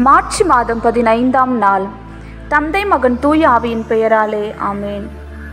March மாதம் பதினைந்தாம் நாள் தந்தை மகன் தூய ஆவியின் பெயராலே ஆமேன்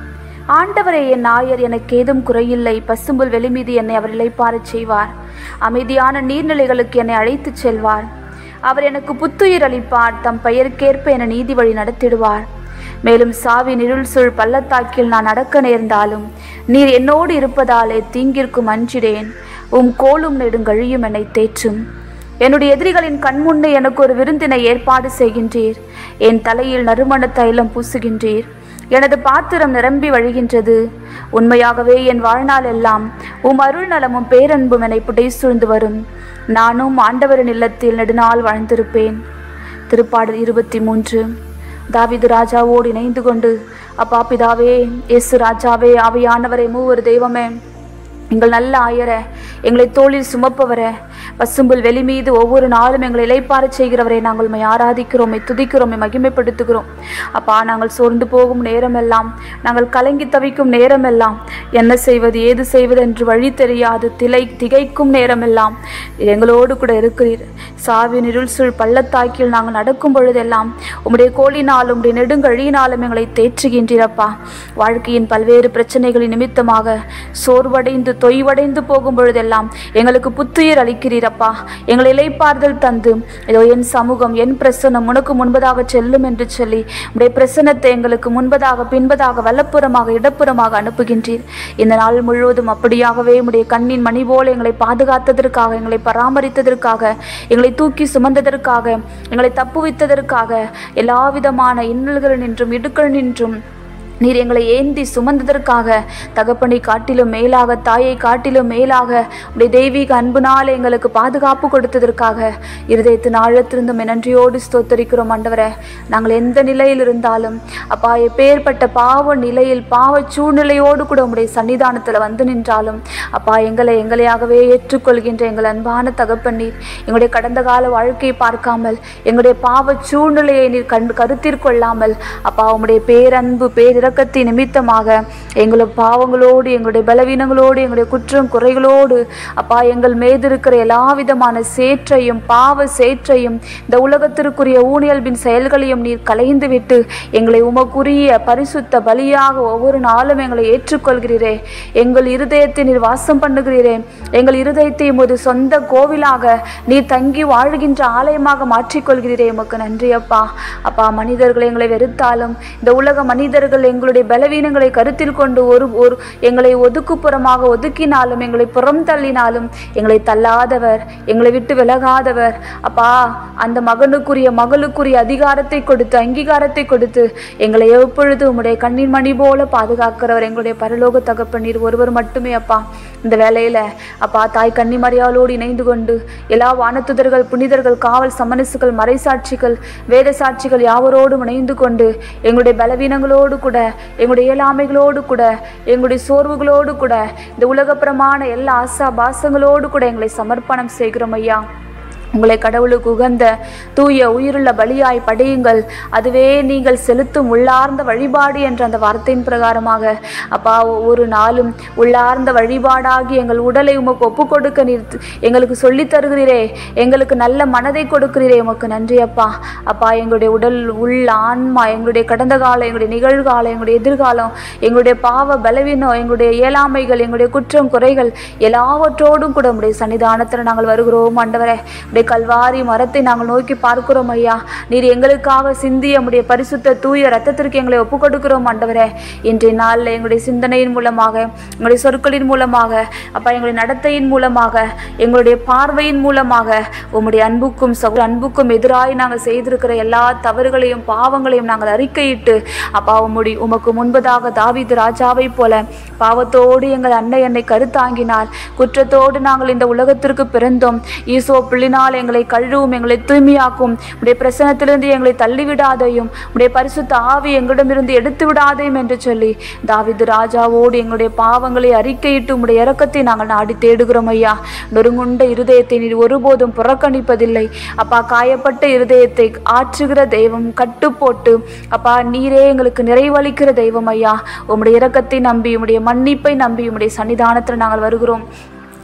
ஆண்டவரே என் நாயர் எனக்கு ஏதும் குறையில்லை பசும்புல் வெளிமீது என்னை அவர் இளைப்பாறச் செய்வார் அமைதியான நீர்நிலைகளுக்கு என்னை அழைத்துச் செல்வார் அவர் எனக்கு புத்துயிர் அளிப்பார் தம் பெயருக்கேற்ப என நீதி வழி நடத்திடுவார் மேலும் சாவி இருள் சூழ் பள்ளத்தாக்கில் நான் நடக்க நேர்ந்தாலும் நீர் என்னோடு இருப்பதாலே தீங்கிற்கும் அஞ்சிடேன் உம் கோலும் நெடுங்கழியும் என்னை தேற்றும் என்னுடைய எதிரிகளின் கண்முன்னே எனக்கு ஒரு விருந்தினை ஏற்பாடு செய்கின்றீர் என் தலையில் நறுமண தைலம் பூசுகின்றீர் எனது பாத்திரம் நிரம்பி வழிகின்றது உண்மையாகவே என் வாழ்நாள் எல்லாம் உம் அருள் நலமும் பேரன்பும் என்னை புடை சூழ்ந்து வரும் நானும் ஆண்டவரின் இல்லத்தில் நெடுநாள் வாழ்ந்திருப்பேன் திருப்பாடல் இருபத்தி மூன்று தாவிது ராஜாவோடு இணைந்து கொண்டு அப்பா பிதாவே இயேசு ராஜாவே ஆவியானவரே மூவர் தெய்வமே எங்கள் நல்ல ஆயர எங்களை தோளில் சுமப்பவரே பசும்புல் வெளி மீது ஒவ்வொரு நாளும் எங்களை இலைப்பாறச் செய்கிறவரை நாங்கள் உம்மை ஆராதிக்கிறோம் உம்மை துதிக்கிறோம் உம்மை மகிமைப்படுத்துகிறோம் அப்பா நாங்கள் சோர்ந்து போகும் நேரமெல்லாம் நாங்கள் கலங்கி தவிக்கும் நேரமெல்லாம் என்ன செய்வது ஏது செய்வது என்று வழி தெரியாது திலை திகைக்கும் நேரமெல்லாம் எங்களோடு கூட இருக்கிறீர் சாவின் இருள் சூழ் பள்ளத்தாக்கில் நாங்கள் நடக்கும் பொழுதெல்லாம் உம்முடைய கோலினாலும் உம்முடைய நெடுங்கழியினாலும் எங்களை தேற்றுகின்றீரப்பா வாழ்க்கையின் பல்வேறு பிரச்சனைகளின் நிமித்தமாக சோர்வடைந்து தொய்வடைந்து போகும் பொழுதெல்லாம் எங்களுக்கு புத்துயிர் அளிக்கிறீரப்பா எங்களை இலைப்பார்தல் தந்து இதோ என் சமூகம் என் பிரசனம் உனக்கு முன்பதாக செல்லும் என்று சொல்லி உடைய பிரசனத்தை எங்களுக்கு முன்பதாக பின்பதாக வலப்புறமாக இடப்புறமாக அனுப்புகின்றீர் இந்த நாள் முழுவதும் அப்படியாகவே உடைய கண்ணின் மணி போல எங்களை பாதுகாத்ததற்காக எங்களை பராமரித்ததற்காக எங்களை தூக்கி சுமந்ததற்காக எங்களை தப்புவித்ததற்காக எல்லா விதமான இன்னல்கள் நின்றும் இடுக்கள் நின்றும் நீர் எங்களை ஏந்தி சுமந்ததற்காக தகப்பனை காட்டிலும் மேலாக தாயை காட்டிலும் மேலாக உடைய தெய்வீக அன்புனால் எங்களுக்கு பாதுகாப்பு கொடுத்ததற்காக இருதயத்தின் ஆழத்திருந்தும் நன்றியோடு ஸ்தோத்தரிக்கிறோம் ஆண்டவரே நாங்கள் எந்த நிலையில் இருந்தாலும் அப்பா எப்பேற்பட்ட பாவ நிலையில் பாவ சூழ்நிலையோடு கூட உடைய சன்னிதானத்தில் வந்து நின்றாலும் அப்பா எங்களை எங்களையாகவே ஏற்றுக்கொள்கின்ற எங்கள் அன்பான தகப்பன் நீர் எங்களுடைய கடந்த கால வாழ்க்கையை பார்க்காமல் எங்களுடைய பாவ சூழ்நிலையை நீர் கண் கருத்திற்கொள்ளாமல் அப்பா உம்முடைய பேரன்பு பேரிர இரக்கத்தின் நிமித்தமாக எங்களுடைய பாவங்களோடு எங்களுடைய பலவீனங்களோடு எங்களுடைய குற்றம் குறைகளோடு அப்பா எங்கள் மீது இருக்கிற எல்லா விதமான சேற்றையும் பாவ சேற்றையும் இந்த உலகத்திற்குரிய ஊனியல்பின் செயல்களையும் நீர் கலைந்து விட்டு எங்களை உமக்குரிய பரிசுத்த பலியாக ஒவ்வொரு நாளும் எங்களை ஏற்றுக்கொள்கிறீரே எங்கள் இருதயத்தை நீர் வாசம் பண்ணுகிறீரே எங்கள் இருதயத்தை உமது சொந்த கோவிலாக நீர் தங்கி வாழ்கின்ற ஆலயமாக மாற்றிக்கொள்கிறீரே உமக்கு நன்றி அப்பா அப்பா மனிதர்கள் எங்களை வெறுத்தாலும் இந்த உலக மனிதர்கள் எங்களுடைய பலவீனங்களை கருத்தில் கொண்டு ஒரு ஒரு எங்களை ஒதுக்குப்புறமாக ஒதுக்கினாலும் எங்களை புறம் தள்ளினாலும் எங்களை தள்ளாதவர் எங்களை விட்டு விலகாதவர் அப்பா அந்த மகனுக்குரிய மகளுக்குரிய அதிகாரத்தை கொடுத்து அங்கீகாரத்தை கொடுத்து எங்களை எப்பொழுது உம்முடைய கண்ணீர் மணி போல பாதுகாக்கிறவர் எங்களுடைய பரலோக தகப்பனீர் ஒருவர் மட்டுமே அப்பா இந்த வேலையில அப்பா தாய் கன்னிமரியாளோடு இணைந்து கொண்டு எல்லா வானத்துதர்கள் புனிதர்கள் காவல் சமனசுகள் மறைசாட்சிகள் வேத சாட்சிகள் யாவரோடும் இணைந்து கொண்டு எங்களுடைய பலவீனங்களோடு கூட எங்களுடைய இயலாமைகளோடு கூட எங்களுடைய சோர்வுகளோடு கூட இந்த உலகப்புறமான எல்லா ஆசா பாசங்களோடு கூட எங்களை சமர்ப்பணம் செய்கிறோம் ஐயா உங்களை கடவுளுக்கு உகந்த தூய உயிருள்ள பலியாய் படையுங்கள் அதுவே நீங்கள் செலுத்தும் உள்ளார்ந்த வழிபாடு என்ற அந்த வார்த்தையின் பிரகாரமாக அப்பா ஒவ்வொரு நாளும் உள்ளார்ந்த வழிபாடாகி எங்கள் உடலை உமக்கு ஒப்பு கொடுக்க நீர் எங்களுக்கு சொல்லித் தருகிறீரே எங்களுக்கு நல்ல மனதை கொடுக்கிறீரே உமக்கு நன்றி அப்பா அப்பா எங்களுடைய உடல் உள் ஆன்மா எங்களுடைய கடந்த காலம் எங்களுடைய நிகழ்காலம் எங்களுடைய எதிர்காலம் எங்களுடைய பாவ பலவீனம் எங்களுடைய இயலாமைகள் எங்களுடைய குற்றம் குறைகள் எல்லாவற்றோடும் கூட உடைய சன்னிதானத்தில் நாங்கள் வருகிறோம் ஆண்டவரே உடைய கல்வாரி மரத்தை நாங்கள் நோக்கி பார்க்கிறோம் ஐயா நீர் எங்களுக்காக சிந்திய நம்முடைய பரிசுத்த தூய ரத்தத்திற்கு எங்களை ஒப்புக் கொடுக்கிறோம் ஆண்டவரே இன்றைய நாளில் எங்களுடைய சிந்தனையின் மூலமாக எங்களுடைய சொற்களின் மூலமாக அப்பா எங்களுடைய நடத்தையின் மூலமாக எங்களுடைய பார்வையின் மூலமாக உம்முடைய அன்புக்கும் சகோதர அன்புக்கும் எதிராய் நாங்கள் செய்திருக்கிற எல்லா தவறுகளையும் பாவங்களையும் நாங்கள் அறிக்கையிட்டு அப்பா உம்முடி உமக்கு முன்பதாக தாவீது ராஜாவை போல பாவத்தோடு எங்கள் அன்னை என்னை கருத்தாங்கினால் குற்றத்தோடு நாங்கள் இந்த உலகத்திற்கு பிறந்தோம் ஈசோ பிள்ளினால் எங்களை கழுவும் எங்களை தூய்மையாக்கும் உடைய பிரசனத்திலிருந்து எங்களை தள்ளிவிடாதையும் உடைய பரிசுத்த ஆவி எங்களிடமிருந்து எடுத்து விடாதையும் என்று சொல்லி தாவிது ராஜாவோடு எங்களுடைய பாவங்களை அறிக்கையிட்டு உடைய இரக்கத்தை நாங்கள் நாடி தேடுகிறோம் ஐயா நொறுங்குண்ட இருதயத்தை நீர் ஒருபோதும் புறக்கணிப்பதில்லை அப்பா காயப்பட்ட இருதயத்தை ஆற்றுகிற தெய்வம் கட்டுப்போட்டு அப்பா நீரே எங்களுக்கு நிறைவளிக்கிற தெய்வம் ஐயா உம்முடைய இரக்கத்தை நம்பி உம்முடைய மன்னிப்பை நம்பி உம்முடைய சன்னிதானத்தில் நாங்கள் வருகிறோம்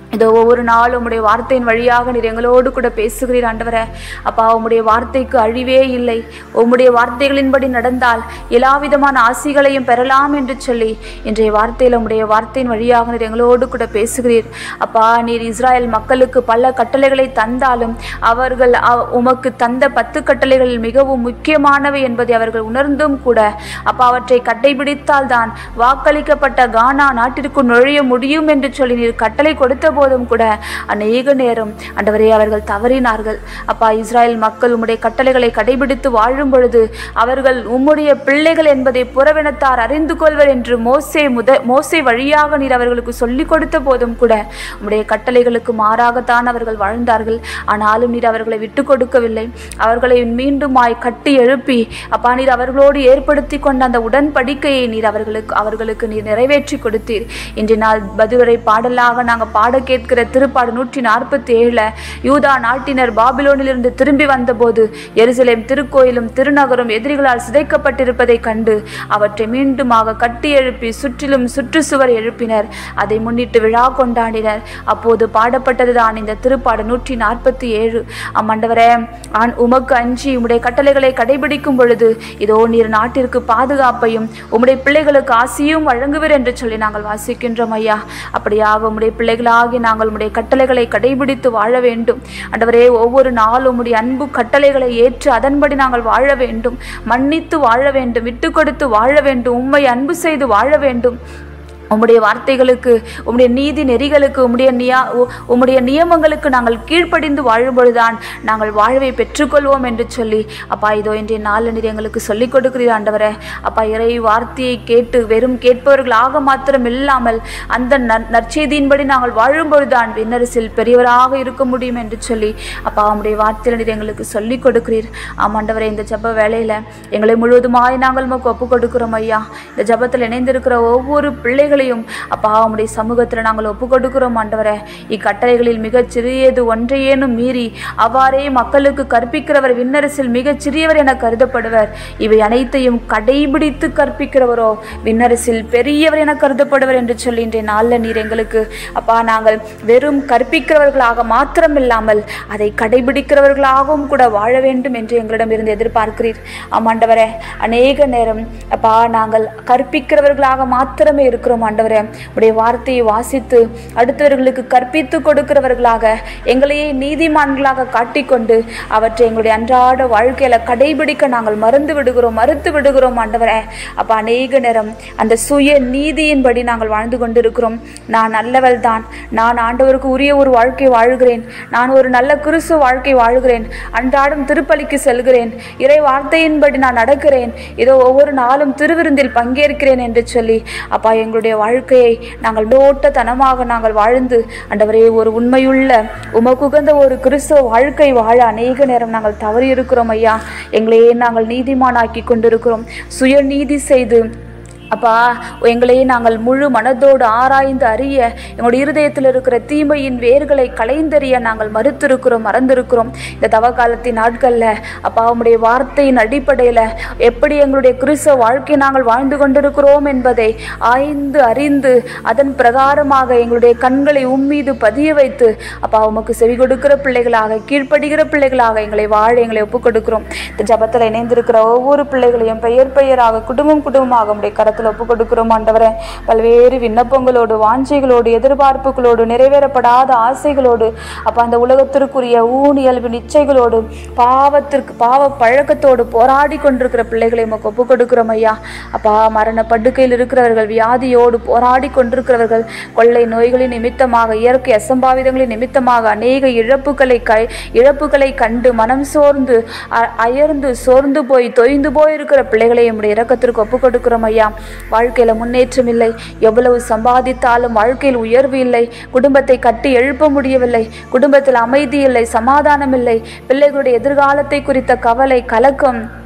இதோ ஒவ்வொரு நாளும் உம்முடைய வார்த்தையின் வழியாக நீர் எங்களோடு கூட பேசுகிறீர் ஆண்டவரே அப்பா உம்முடைய வார்த்தைக்கு அழிவே இல்லை உம்முடைய வார்த்தைகளின்படி நடந்தால் எல்லா விதமான ஆசிகளையும் பெறலாம் என்று சொல்லி இன்றைய வார்த்தையில் உம்முடைய வார்த்தையின் வழியாக நீர் எங்களோடு கூட பேசுகிறீர் அப்பா நீர் இஸ்ராயல் மக்களுக்கு பல கட்டளைகளை தந்தாலும் அவர்கள் அவ- உமக்கு தந்த பத்து கட்டளைகளில் மிகவும் முக்கியமானவை என்பதை அவர்கள் உணர்ந்தும் கூட அப்பா அவற்றை கடைபிடித்தால் தான் வாக்களிக்கப்பட்ட கானா நாட்டிற்கு நுழைய முடியும் என்று சொல்லி நீர் கட்டளை கொடுத்த போதும் கூட அநேக நேரம் ஆண்டவரே அவர்கள் தவறினார்கள் அப்பா இஸ்ராயல் மக்கள் உம்முடைய கட்டளைகளை கடைபிடித்து வாழும் பொழுது அவர்கள் உம்முடைய பிள்ளைகள் என்பதை புறவினத்தார் அறிந்து கொள்வர் என்று மோசே முத மோசே வழியாக நீர் அவர்களுக்கு சொல்லிக் கொடுத்த போதும் கூட உம்முடைய கட்டளைகளுக்கு மாறாகத்தான் அவர்கள் வாழ்ந்தார்கள் ஆனாலும் நீர் அவர்களை விட்டு கொடுக்கவில்லை அவர்களை மீண்டுமாய் கட்டி எழுப்பி அப்பா நீர் அவர்களோடு ஏற்படுத்தி கொண்ட அந்த உடன்படிக்கையை நீர் அவர்களுக்கு அவர்களுக்கு நீர் நிறைவேற்றி கொடுத்தீர் இன்றைய நாள் பதிலுரை பாடலாக நாங்கள் பாட கேட்கிற திருப்பாடு நூற்றி நாற்பத்தி ஏழுல யூதா நாட்டினர் பாபிலோனிலிருந்து திரும்பி வந்தபோது எருசலேம் திருக்கோயிலும் திருநகரும் எதிரிகளால் சிதைக்கப்பட்டிருப்பதைக் கண்டு அவற்றை மீண்டுமாக கட்டி எழுப்பி சுற்றிலும் சுற்றுச்சுவர் எழுப்பினர் அதை முன்னிட்டு விழா கொண்டாடினர் அப்போது பாடப்பட்டதுதான் இந்த திருப்பாடு நூற்றி நாற்பத்தி ஏழு அம்மண்டவரே ஆண் உமக்கு அஞ்சி உம்முடைய கட்டளைகளை கடைபிடிக்கும் பொழுது இதோ நீர் நாட்டிற்கு பாதுகாப்பையும் உம்முடைய பிள்ளைகளுக்கு ஆசியும் வழங்குவீர் என்று சொல்லி நாங்கள் வாசிக்கின்றோம் ஐயா அப்படியாக உம்முடைய பிள்ளைகளாகி நாங்கள் உம்முடைய கட்டளைகளை கடைபிடித்து வாழ வேண்டும் ஆண்டவரே ஒவ்வொரு நாளும் உம்முடைய அன்பு கட்டளைகளை ஏற்று அதன்படி நாங்கள் வாழ வேண்டும் மன்னித்து வாழ வேண்டும் விட்டு கொடுத்து வாழ வேண்டும் உம்மை அன்பு செய்து வாழ வேண்டும் உம்முடைய வார்த்தைகளுக்கு உம்முடைய நீதி நெறிகளுக்கு உம்முடைய நியா உ- உம்முடைய நியமங்களுக்கு நாங்கள் கீழ்ப்படிந்து வாழும்பொழுதுதான் நாங்கள் வாழ்வை பெற்றுக்கொள்வோம் என்று சொல்லி அப்பா இதோ இன்றைய நாள் நீர் எங்களுக்கு சொல்லிக் கொடுக்கிறீர் ஆண்டவரே அப்பா இறை வார்த்தையை கேட்டு வெறும் கேட்பவர்களாக மாத்திரம் இல்லாமல் அந்த நற்- நற்செய்தியின்படி நாங்கள் வாழும்பொழுதுதான் விண்ணரசில் பெரியவராக இருக்க முடியும் என்று சொல்லி அப்பா உம்முடைய வார்த்தையில் நீர் எங்களுக்கு சொல்லிக் கொடுக்கிறீர் ஆமாண்டவரே இந்த ஜெப வேளையில் எங்களை முழுவதுமாய் நாங்கள் உமக்கு ஒப்பு கொடுக்கிறோம் ஐயா இந்த ஜெபத்தில் இணைந்திருக்கிற ஒவ்வொரு பிள்ளைகளையும் அப்பா உம்முடைய சமூகத்தில் நாங்கள் ஒப்பு கொடுக்கிறோம் ஆண்டவரே இக்கட்டளைகளில் மிகச் சிறியது ஒன்றையேனும் மீறி அவ்வாறே மக்களுக்கு கற்பிக்கிறவர் விண்ணரசில் மிகச் சிறியவர் என கருதப்படுவர் இவை அனைத்தையும் கடைபிடித்து கற்பிக்கிறவரோ விண்ணரசில் பெரியவர் என கருதப்படுவர் என்று சொல்லி இன்றைய நாளில் நீர் எங்களுக்கு அப்பா நாங்கள் வெறும் கற்பிக்கிறவர்களாக மாத்திரமில்லாமல் அதை கடைபிடிக்கிறவர்களாகவும் கூட வாழ வேண்டும் என்று எங்களிடமிருந்து எதிர்பார்க்கிறீர் ஆமாண்டவரே அநேக நேரம் அப்பா நாங்கள் கற்பிக்கிறவர்களாக மாத்திரமே இருக்கிறோம் ஆண்டவரே உடைய வார்த்தையை வாசித்து அடுத்தவர்களுக்கு கற்பித்து கொடுக்கிறவர்களாக எங்களையே நீதிமான்களாக காட்டிக்கொண்டு அவற்றை எங்களுடைய அன்றாட வாழ்க்கையில கடைபிடிக்க நாங்கள் மறந்து விடுகிறோம் மறுத்து விடுகிறோம் ஆண்டவரே அப்ப அநேக நேரம் அந்த சுய நீதியின்படி நாங்கள் வாழ்ந்து கொண்டிருக்கிறோம் நான் நல்லவள் தான் நான் ஆண்டவருக்கு உரிய ஒரு வாழ்க்கை வாழுகிறேன் நான் ஒரு நல்ல கிறிஸ்துவ வாழ்க்கை வாழுகிறேன் அன்றாடம் திருப்பலிக்கு செல்கிறேன் இறை வார்த்தையின்படி நான் நடக்கிறேன் இதோ ஒவ்வொரு நாளும் திருவிருந்தில் பங்கேற்கிறேன் என்று சொல்லி அப்பா எங்களுடைய வாழ்க்கையை நாங்கள் நோட்டத்தனமாக நாங்கள் வாழ்ந்து ஆண்டவரே ஒரு உண்மையுள்ள உமக்குகந்த ஒரு கிறிஸ்துவ வாழ்க்கை வாழ அநேக நேரம் நாங்கள் தவறி இருக்கிறோம் ஐயா எங்களையே நாங்கள் நீதிமானாக்கி கொண்டிருக்கிறோம் சுயநீதி செய்து அப்பா எங்களையே நாங்கள் முழு மனதோடு ஆராய்ந்து அறிய எங்களுடைய இருதயத்தில் இருக்கிற தீமையின் வேர்களை களைந்தறிய நாங்கள் மறுத்திருக்கிறோம் மறந்திருக்கிறோம் இந்த தவ காலத்தின் நாட்களில் அப்பா உம்முடைய வார்த்தையின் அடிப்படையில் எப்படி எங்களுடைய கிறிஸ்தவ வாழ்க்கை நாங்கள் வாழ்ந்து கொண்டிருக்கிறோம் என்பதை ஆய்ந்து அறிந்து அதன் பிரகாரமாக எங்களுடைய கண்களை உம்மீது பதிய வைத்து அப்பா உமக்கு செவி கொடுக்கிற பிள்ளைகளாக கீழ்ப்படுகிற பிள்ளைகளாக எங்களை வாழ எங்களை ஒப்புக் கொடுக்கிறோம் இந்த ஜபத்தில் இணைந்திருக்கிற ஒவ்வொரு பிள்ளைகளையும் பெயர் பெயராக குடும்பம் குடும்பமாக உடைய கரத்தில் ஒப்புக் கொடுக்கிறோம் ஆண்டவரே பல்வேறு விண்ணப்பங்களோடு வாஞ்சைகளோடு எதிர்பார்ப்புகளோடு நிறைவேறப்படாத ஆசைகளோடு அப்ப அந்த உலகத்திற்குரிய ஊனியல்பு நிச்சயங்களோடு பாவத்திற்கு பாவ பழக்கத்தோடு போராடி கொண்டிருக்கிற பிள்ளைகளை உமக்கு ஒப்புக் கொடுக்கிறோம் ஐயா அப்பா மரண படுக்கையில் இருக்கிறவர்கள் வியாதியோடு போராடி கொண்டிருக்கிறவர்கள் கொள்ளை நோய்களின் நிமித்தமாக இயற்கை அசம்பாவிதங்களின் நிமித்தமாக அநேக இழப்புகளை கை இழப்புகளை கண்டு மனம் சோர்ந்து அ- அயர்ந்து சோர்ந்து போய் தொய்ந்து போய் இருக்கிற பிள்ளைகளை நம்முடைய இரக்கத்திற்கு ஒப்புக் கொடுக்கிறோம் ஐயா வாழ்க்கையில முன்னேற்றம் இல்லை எவ்வளவு சம்பாதித்தாலும் வாழ்க்கையில் உயர்வு இல்லை குடும்பத்தை கட்டி எழுப்ப முடியவில்லை குடும்பத்தில் அமைதி இல்லை சமாதானம் இல்லை பிள்ளைகளுடைய எதிர்காலத்தை குறித்த கவலை கலக்கம்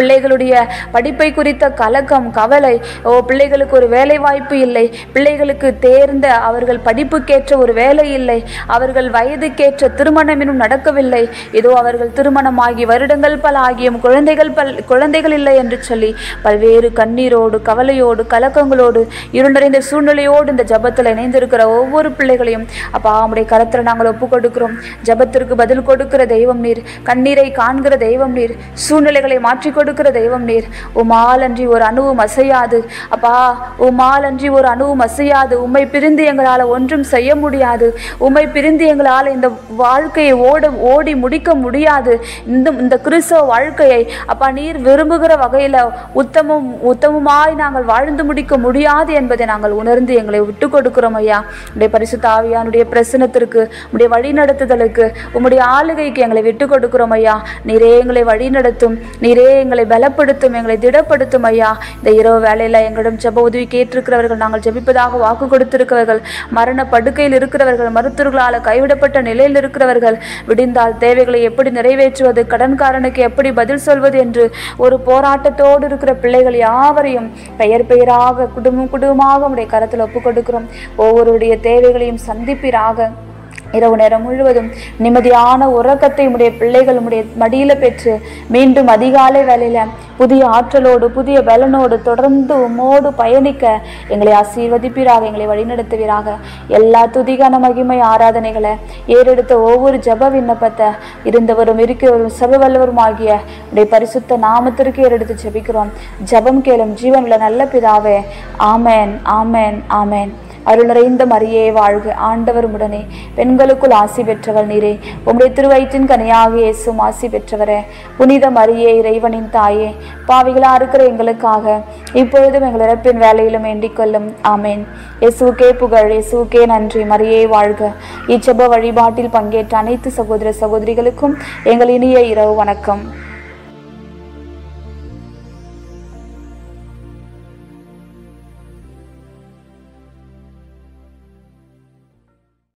பிள்ளைகளுடைய படிப்பை குறித்த கலக்கம் கவலை ஓ பிள்ளைகளுக்கு ஒரு வேலை வாய்ப்பு இல்லை பிள்ளைகளுக்கு தேர்ந்த அவர்கள் படிப்புக்கேற்ற ஒரு வேலை இல்லை அவர்கள் வயதுக்கேற்ற திருமணம் இன்னும் நடக்கவில்லை இதோ அவர்கள் திருமணமாகி வருடங்கள் பல ஆகியும் குழந்தைகள் பல் குழந்தைகள் இல்லை என்று சொல்லி பல்வேறு கண்ணீரோடு கவலையோடு கலக்கங்களோடு இருண்டறிந்த சூழ்நிலையோடு இந்த ஜபத்தில் இணைந்திருக்கிற ஒவ்வொரு பிள்ளைகளையும் அப்பா உம்முடைய கரத்தில் நாங்கள் ஒப்பு கொடுக்கிறோம் ஜபத்திற்கு பதில் கொடுக்கிற தெய்வம் நீர் கண்ணீரை காண்கிற தெய்வம் நீர் சூழ்நிலைகளை மாற்றி கொடுக்கிற தெய்வம் நீர் உமால் அன்றி ஒரு அணுவும் அசையாது அப்பா உமால் அன்றி ஒரு அணுவும் அசையாது உம்மை பிரிந்து எங்களால் ஒன்றும் செய்ய முடியாது உம்மை பிரிந்து எங்களால் இந்த வாழ்க்கையை ஓட ஓடி முடிக்க முடியாது இந்த இந்த கிறிஸ்தவ வாழ்க்கையை அப்பா நீர் விரும்புகிற வகையில் உத்தமம் உத்தமமாய் நாங்கள் வாழ்ந்து முடிக்க முடியாது என்பதை நாங்கள் உணர்ந்து எங்களை விட்டு கொடுக்கிறோம் ஐயா உடைய பரிசுத்த ஆவியானுடைய பிரசனத்திற்கு உடைய வழிநடத்துதலுக்கு உம்முடைய ஆளுகைக்கு எங்களை விட்டு கொடுக்கிறோம் ஐயா நீரே எங்களை வழிநடத்தும் நீரே எங்களை பலப்படுத்தும் எங்களை திடப்படுத்தும் ஐயா இந்த இரவு வேலையில் எங்களிடம் ஜெப உதவி கேட்டிருக்கிறவர்கள் நாங்கள் ஜெபிப்பதாக வாக்கு கொடுத்திருக்கிறவர்கள் மரண படுக்கையில் இருக்கிறவர்கள் மருத்துவர்களால் கைவிடப்பட்ட நிலையில் இருக்கிறவர்கள் விடிந்தால் தேவைகளை எப்படி நிறைவேற்றுவது கடன்காரனுக்கு எப்படி பதில் சொல்வது என்று ஒரு போராட்டத்தோடு இருக்கிற பிள்ளைகள் யாவரையும் பெயர் பெயராக குடும்பம் குடும்பமாக உடைய கரத்தில் ஒப்புக் கொடுக்கிறோம் ஒவ்வொருடைய தேவைகளையும் சந்திப்பீராக இரவு நேரம் முழுவதும் நிம்மதியான உறக்கத்தை உடைய பிள்ளைகள் உடைய மடியில பெற்று மீண்டும் அதிகாலை வேளையில புதிய ஆற்றலோடு புதிய பலனோடு தொடர்ந்து உம்மோடு பயணிக்க எங்களை ஆசீர்வதிப்பீராக எங்களை வழிநடத்துவீராக எல்லா துதிகான மகிமை ஆராதனைகளை ஏறெடுத்த ஒவ்வொரு ஜப விண்ணப்பத்தை இருந்தவரும் இருக்கிறவரும் சர்வவல்லவரும் ஆகிய உடைய பரிசுத்த நாமத்திற்கு ஏறெடுத்து ஜெபிக்கிறோம் ஜபம் கேளும் ஜீவனுள்ள நல்ல பிதாவே ஆமேன் ஆமேன் ஆமேன் அருள் நிறைந்த மரியே வாழ்க ஆண்டவர் உடனே பெண்களுக்குள் ஆசி பெற்றவர் நீரே உம்முடைய திருவயிற்றின் கனியாக இயேசும் ஆசி பெற்றவரே புனித மரியே இறைவனின் தாயே பாவிகளா இருக்கிற எங்களுக்காக இப்பொழுதும் எங்கள் இறப்பின் வேலையிலும் வேண்டிக் கொள்ளும் ஆமேன் இயேசுவுக்கே புகழ் இயேசுவுக்கே நன்றி மரியே வாழ்க இச்செப வழிபாட்டில் பங்கேற்ற அனைத்து சகோதர சகோதரிகளுக்கும் எங்கள் இனிய இரவு வணக்கம்